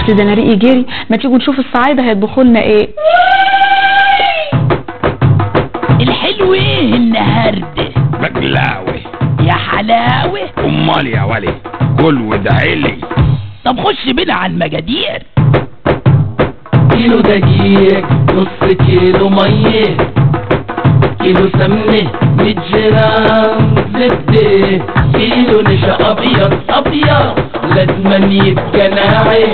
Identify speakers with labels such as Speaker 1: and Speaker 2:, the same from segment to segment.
Speaker 1: اصل ده انا ريقي جري ما تيجوا نشوف الصعايده هيطبخوا لنا ايه
Speaker 2: الحلو ايه النهارده
Speaker 3: بقلاوة
Speaker 2: يا حلاوه
Speaker 3: امال يا ولي كل ودعيلي
Speaker 2: طب خش بينا على المجادير
Speaker 4: كيلو دقيق نص كيلو مية كيلو سمنة مية جرام زبدة كيلو نشا أبيض أبيض لازم يبقى ناعم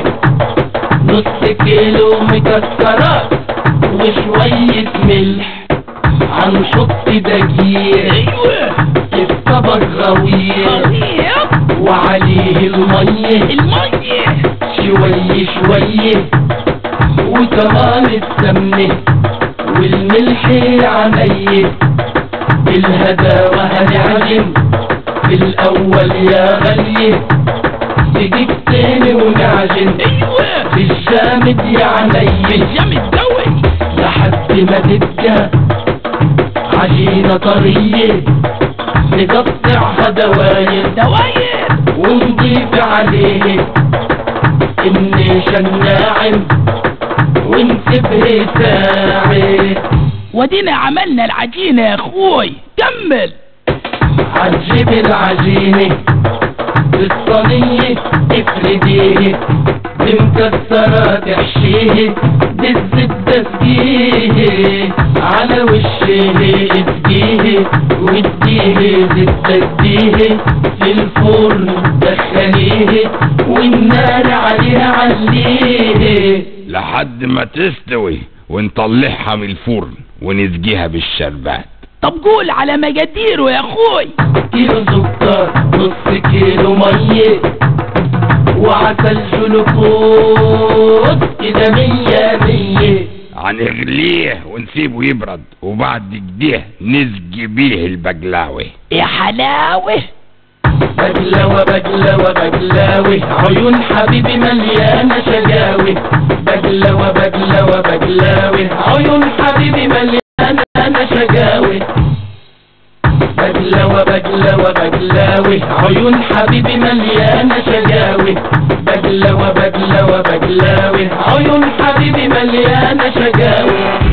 Speaker 4: نص كيلو مكسرات وشوية ملح هنحط دقيق
Speaker 2: ايوه
Speaker 4: الطبق غويط
Speaker 2: طريق
Speaker 4: وعليه المية
Speaker 2: الميه
Speaker 4: شوي شوي وكمان السمنة والملح عمية بالهداوة هنعجن في الأول يا غلي دقيقتين ونعجن
Speaker 2: ايوه
Speaker 4: بالجامد يا عمية
Speaker 2: جامد قوي
Speaker 4: لحد ما تبقى عجينة طرية نقطعها دواير
Speaker 2: دواير
Speaker 4: ونضيف عليه النشا الناعم ونسيبها ساعة
Speaker 2: ودينا عملنا العجينه يا اخوي كمل
Speaker 4: عجب العجينة بالصينية افرديه بمكسرات احشيه بالزبدة اسقيه على وشه اسقيه واديه زبدة اديه في الفرن دخليه والنار عليها عليه
Speaker 3: لحد ما تستوي ونطلعها من الفرن ونسقيها بالشربات
Speaker 2: طب قول على مجاديره يا اخوي
Speaker 4: كيلو سكر نص كيلو مية وعسل جلوكوز كده مية مية
Speaker 3: هنغليه ونسيبه يبرد وبعد كده نسقي بيه البقلاوة
Speaker 2: يا حلاوه
Speaker 4: بقلاوة بقلاوة بقلاوة عيون حبيبي مليانة شقاوة بقلاوة بقلاوة بقلاوة عيون حبيبي مليانة شقاوة بقلاوة بقلاوة بقلاوة عيون حبيبي مليانة شقاوة بقلاوة بقلاوة بقلاوة عيون حبيبي مليانة شقاوة